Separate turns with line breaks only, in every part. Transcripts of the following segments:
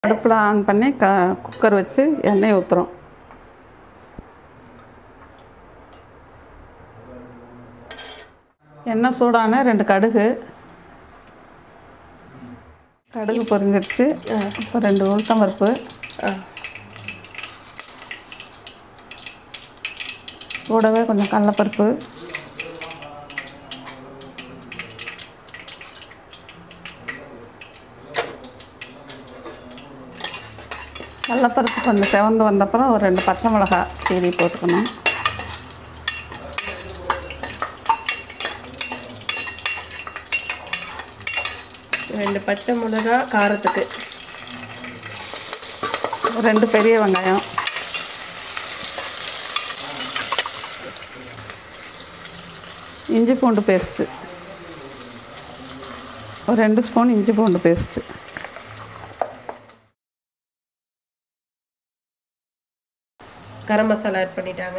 அடுப்பில் ஆன் பண்ணி க குக்கர் வச்சு எண்ணெய் ஊற்றுறோம் எண்ணெய் சூடான ரெண்டு கடுகு கடுகு பொரிஞ்சிருச்சு இப்போ ரெண்டு உளுத்தம் பருப்பு கூடவே கொஞ்சம் கடலப்பருப்பு கடலப்பருப்பு கொஞ்சம் செவந்து வந்தப்புறம் ஒரு ரெண்டு பச்சை மிளகாய் கீரி போட்டுக்கணும்
ரெண்டு பச்சை மிளகா காரத்துக்கு
ஒரு ரெண்டு பெரிய வெங்காயம் இஞ்சி பூண்டு பேஸ்ட்டு ஒரு ரெண்டு ஸ்பூன் இஞ்சி பூண்டு பேஸ்ட்டு
கரம் மசாலா ஆட் பண்ணிட்டாங்க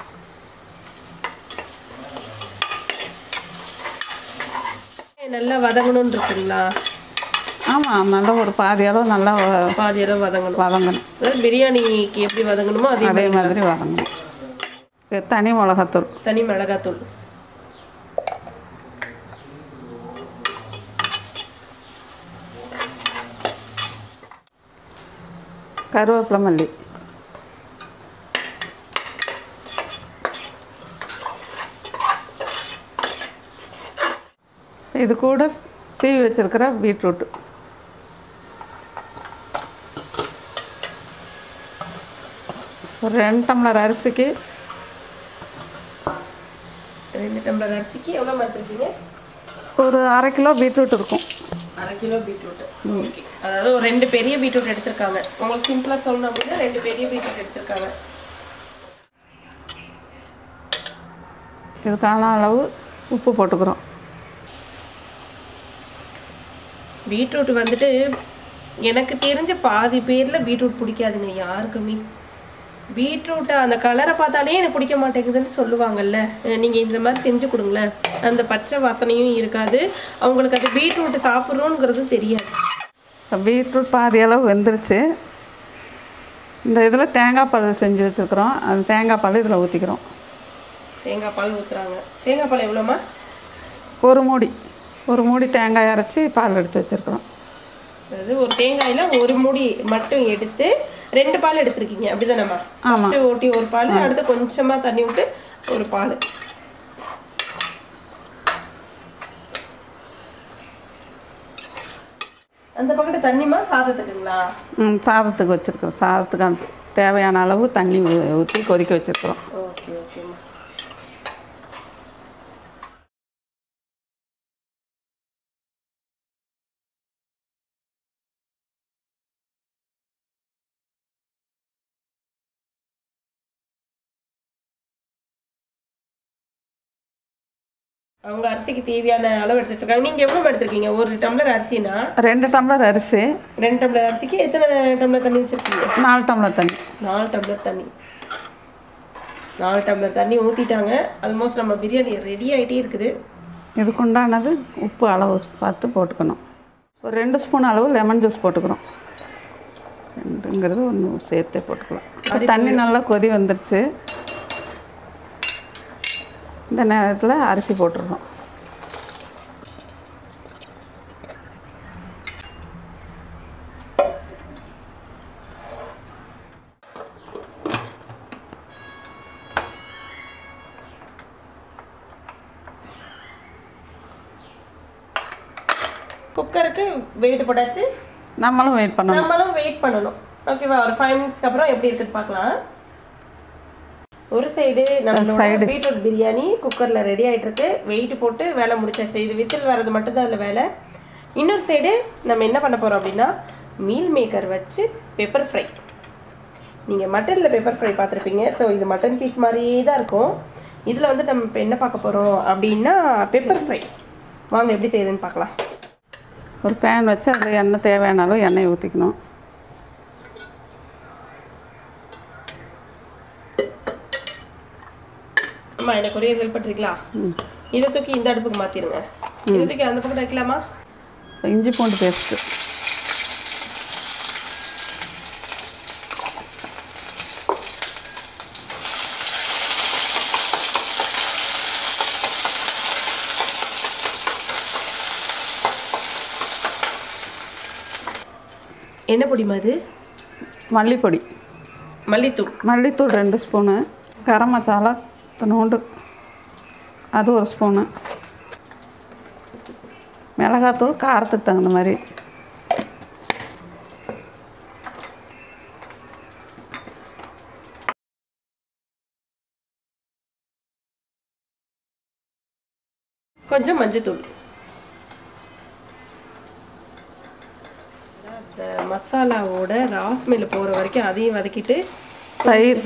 நல்லா வதங்கணும்னு இருக்குங்களா
ஆமாம் நல்லா ஒரு பாதி அளவு நல்லா வ-
பாதி அளவு வதங்கணும்
வதங்கணும்
அதாவது பிரியாணிக்கு எப்படி வதங்கணுமோ அதே
அதே மாதிரி வதங்கணும் இது தனி மிளகாத்தூள்
தனி மிளகாத்தூள்
கருவேப்பிலை மல்லி இது கூட சீவி வச்சிருக்கிற பீட்ரூட் ஒரு ரெண்டு டம்ளர் அரிசிக்கு
ரெண்டு டம்ளர் அரிசிக்கு எவ்வளோ மாற்றிருக்கீங்க
ஒரு அரை கிலோ பீட்ரூட் இருக்கும்
அரை கிலோ பீட்ரூட் ஓகே அதாவது ஒரு ரெண்டு பெரிய பீட்ரூட் எடுத்திருக்காங்க உங்களுக்கு சிம்பிளாக சொல்லணும் அப்படின்னா ரெண்டு பெரிய பீட்ரூட் எடுத்திருக்காங்க
இதுக்கான அளவு உப்பு போட்டுக்கிறோம்
பீட்ரூட் வந்துட்டு எனக்கு தெரிஞ்ச பாதி பேரில் பீட்ரூட் பிடிக்காதுங்க யாருக்குமே பீட்ரூட்டை அந்த கலரை பார்த்தாலே எனக்கு பிடிக்க மாட்டேங்குதுன்னு சொல்லுவாங்கல்ல நீங்கள் இந்த மாதிரி செஞ்சு கொடுங்களேன் அந்த பச்சை வாசனையும் இருக்காது அவங்களுக்கு அது பீட்ரூட் சாப்பிட்றோங்கிறது தெரியாது
இப்போ பீட்ரூட் பாதி அளவு வெந்துருச்சு இந்த இதில் தேங்காய் பால் செஞ்சு வச்சுருக்குறோம் அந்த தேங்காய் பால் இதில் ஊற்றிக்கிறோம்
தேங்காய் பால் ஊற்றுறாங்க தேங்காய் பால் எவ்வளோமா
ஒரு மூடி ஒரு மூடி தேங்காய் அரைச்சி பால் எடுத்து வச்சுருக்குறோம்
அதாவது ஒரு தேங்காயில் ஒரு மூடி மட்டும் எடுத்து ரெண்டு பால் எடுத்திருக்கீங்க அப்படிதானம்மா
ஆமாம்
ஃபஸ்ட்டு ஊட்டி ஒரு பால் அடுத்து கொஞ்சமாக தண்ணி விட்டு ஒரு பால் அந்த பக்கத்து தண்ணிமா சாதத்துக்குங்களா
ம் சாதத்துக்கு வச்சுருக்குறோம் சாதத்துக்கு அந்த தேவையான அளவு தண்ணி ஊற்றி கொதிக்க வச்சுருக்குறோம்
ஓகே ஓகேம்மா அவங்க அரிசிக்கு தேவையான அளவு எடுத்து வச்சிருக்காங்க நீங்க எவ்வளவு எடுத்திருக்கீங்க ஒரு டம்ளர் அரிசினா
ரெண்டு டம்ளர் அரிசி
ரெண்டு டம்ளர் அரிசிக்கு எத்தனை டம்ளர் தண்ணி வச்சிருக்கீங்க
நாலு டம்ளர் தண்ணி
நாலு டம்ளர் தண்ணி நாலு டம்ளர் தண்ணி ஊற்றிட்டாங்க ஆல்மோஸ்ட் நம்ம பிரியாணி ரெடி ஆகிட்டே இருக்குது
இதுக்கு உண்டானது உப்பு அளவு பார்த்து போட்டுக்கணும் ஒரு ரெண்டு ஸ்பூன் அளவு லெமன் ஜூஸ் போட்டுக்கிறோம் ரெண்டுங்கிறது ஒன்று சேர்த்தே போட்டுக்கலாம் இப்போ தண்ணி நல்லா கொதி வந்துருச்சு இந்த நேரத்தில் அரிசி போட்டுடுறோம்
குக்கருக்கு வெயிட் போட்டாச்சு
நம்மளும் வெயிட் பண்ணணும்
நம்மளும் வெயிட் பண்ணணும் ஓகேவா ஒரு ஃபைவ் மினிட்ஸ்க்கு அப்புறம் எப்படி இருக்குன்னு பார்க்கலாம் ஒரு சைடு நம்மளோட
Side is-
பீட்ரூட் பிரியாணி குக்கரில் ரெடி ஆயிட்டு இருக்கு வெயிட் போட்டு வேலை முடிச்சாச்சு இது விசில் வர்றது மட்டும்தான் அதில் வேலை இன்னொரு சைடு நம்ம என்ன பண்ண போகிறோம் அப்படின்னா மீல் மேக்கர் வச்சு பெப்பர் ஃப்ரை நீங்கள் மட்டனில் பெப்பர் ஃப்ரை பார்த்துருப்பீங்க ஸோ இது மட்டன் பீஸ் மாதிரியே தான் இருக்கும் இதில் வந்து நம்ம இப்போ என்ன பார்க்க போகிறோம் அப்படின்னா பெப்பர் ஃப்ரை வாங்க எப்படி செய்யுதுன்னு பார்க்கலாம்
ஒரு பேன் வச்சு அதில் எண்ணெய் தேவையான அளவு எண்ணெய் ஊற்றிக்கணும்
அம்மா எனக்கு ஒரே ஹெல்ப் பண்ணுறீங்களா இதை தூக்கி இந்த அடுப்புக்கு மாற்றிடுங்க இதை தூக்கி அந்த பக்கம் வைக்கலாமா
இப்போ இஞ்சி பூண்டு பேஸ்ட்டு
என்ன பொடிமா இது
மல்லிப்பொடி
மல்லித்தூள்
மல்லித்தூள் ரெண்டு ஸ்பூனு கரம் மசாலா நோண்டு அது ஒரு ஸ்பூனு மிளகாத்தூள் காரத்துக்கு தகுந்த மாதிரி
கொஞ்சம் மஞ்சத்தூள் அந்த மசாலாவோட ராஸ்மெல் போகிற வரைக்கும் அதையும் வதக்கிட்டு
தயிர்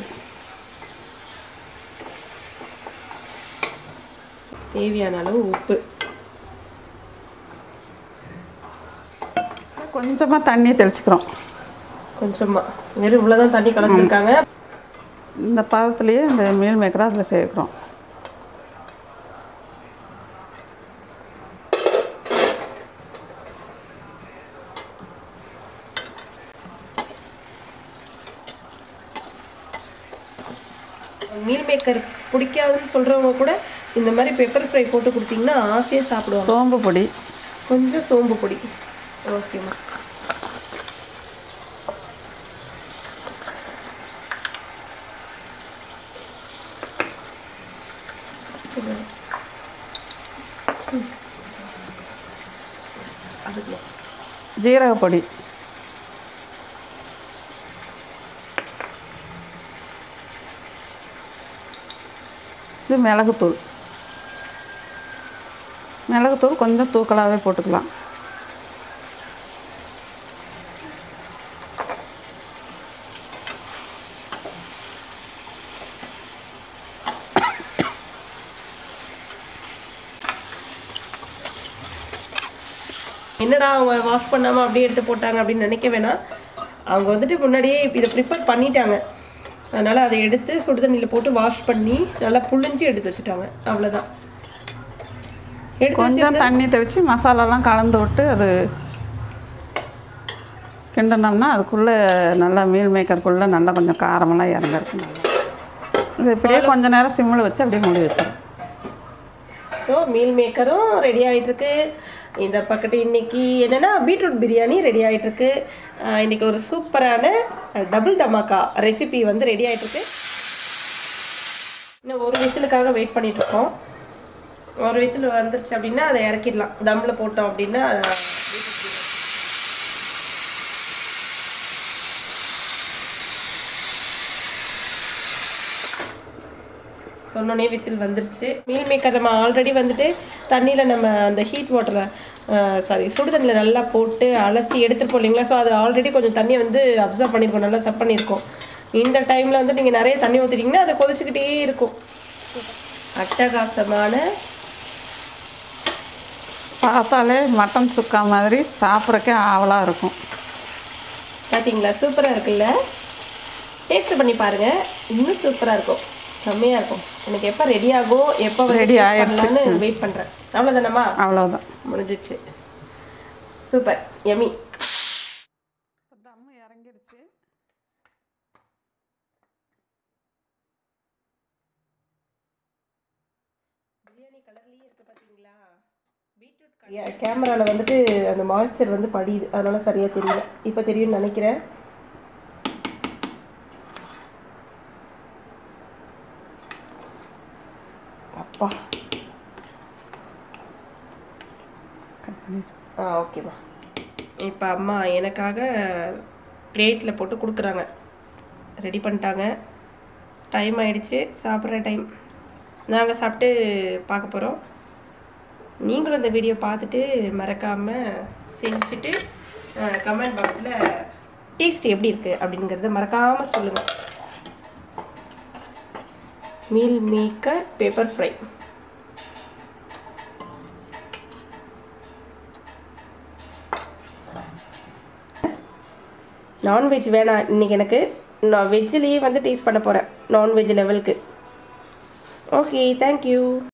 தேவையான அளவு உப்பு
கொஞ்சமாக தண்ணி தெளிச்சுக்கிறோம்
கொஞ்சமா வெறும் இவ்வளோதான் தண்ணி கலந்துருக்காங்க
இந்த பதத்துலேயே இந்த மீல் மேக்கரை அதில் சேர்க்குறோம்
மீல் மேக்கர் பிடிக்காதுன்னு சொல்கிறவங்க கூட இந்த மாதிரி பெப்பர் ஃப்ரை போட்டு கொடுத்தீங்கன்னா ஆசையாக சாப்பிடுவாங்க
சோம்பு பொடி
கொஞ்சம் சோம்பு பொடி ஓகேம்மா அதுக்கு
ஜீரக பொடி இது மிளகுத்தூள் மிளகுத்தூள் கொஞ்சம் தூக்கலாகவே போட்டுக்கலாம்
என்னடா அவங்க வாஷ் பண்ணாமல் அப்படியே எடுத்து போட்டாங்க அப்படின்னு நினைக்க வேணாம் அவங்க வந்துட்டு முன்னாடியே இதை ப்ரிப்பேர் பண்ணிட்டாங்க அதனால் அதை எடுத்து சுடு தண்ணியில் போட்டு வாஷ் பண்ணி நல்லா புழிஞ்சு எடுத்து வச்சுட்டாங்க அவ்வளோதான் எடுத்து
கொஞ்சம் தண்ணி தெளித்து மசாலாலாம் கலந்து விட்டு அது கிண்டினோம்னா அதுக்குள்ளே நல்லா மீல் மேக்கருக்குள்ளே நல்லா கொஞ்சம் காரமெல்லாம் இறங்கிருக்கும் இது இப்படியே கொஞ்ச நேரம் சிம்மில் வச்சு அப்படியே மூடி வச்சிடும்
ஸோ மீல் மேக்கரும் ரெடி ஆகிட்டுருக்கு இந்த பக்கத்து இன்னைக்கு என்னென்னா பீட்ரூட் பிரியாணி ரெடி ஆகிட்டுருக்கு இன்னைக்கு ஒரு சூப்பரான டபுள் தமாக்கா ரெசிபி வந்து ரெடி ஆகிட்டுருக்கு இன்னும் ஒரு விசிலுக்காக வெயிட் பண்ணிட்டு இருக்கோம் ஒரு விசில் வந்துருச்சு அப்படின்னா அதை இறக்கிடலாம் தம்மில் போட்டோம் அப்படின்னா சொன்னோன்னே விசில் வந்துருச்சு மீல் மேக்கர் நம்ம ஆல்ரெடி வந்துட்டு தண்ணியில் நம்ம அந்த ஹீட் வாட்டரை சாரி சுடு தண்ணியில் நல்லா போட்டு அலசி எடுத்துருப்போம் இல்லைங்களா ஸோ அது ஆல்ரெடி கொஞ்சம் தண்ணியை வந்து அப்சர்வ் பண்ணியிருக்கோம் நல்லா சப் பண்ணியிருக்கோம் இந்த டைமில் வந்து நீங்கள் நிறைய தண்ணி ஊற்றிட்டிங்கன்னா அது கொதிச்சுக்கிட்டே இருக்கும் அட்டகாசமான
பார்த்தாலே மட்டன் சுக்கா மாதிரி சாப்பிட்றக்கே ஆவலாக இருக்கும்
பார்த்தீங்களா சூப்பராக இருக்குல்ல டேஸ்ட் பண்ணி பாருங்கள் இன்னும் சூப்பராக இருக்கும் செம்மையாக இருக்கும் எனக்கு எப்போ ரெடி ஆகும் எப்போ
Ready ஆயிடுச்சு.
பண்ணலான்னு வெயிட் பண்ணுறேன் அவ்வளோதானம்மா
அவ்வளோதான்
முடிஞ்சிச்சு சூப்பர் எமி
தம்மு இறங்கிருச்சு
கேமராவில் வந்துட்டு அந்த மாய்ஸ்சர் வந்து படியுது அதனால சரியாக தெரியல இப்போ தெரியும்னு நினைக்கிறேன் அப்பா ஆ ஓகேம்மா இப்போ அம்மா எனக்காக பிளேட்டில் போட்டு கொடுக்குறாங்க ரெடி பண்ணிட்டாங்க டைம் ஆயிடுச்சு சாப்பிட்ற டைம் நாங்கள் சாப்பிட்டு பார்க்க போகிறோம் நீங்களும் இந்த வீடியோ பார்த்துட்டு மறக்காமல் செஞ்சுட்டு கமெண்ட் பாக்ஸில் டேஸ்ட் எப்படி இருக்குது அப்படிங்கிறத மறக்காமல் சொல்லுங்கள் meal maker pepper fry non veg வேணாம் இன்னைக்கு எனக்கு நான் வெஜ்ஜிலேயே வந்து டேஸ்ட் பண்ண போகிறேன் நான்வெஜ் லெவலுக்கு ஓகே தேங்க்யூ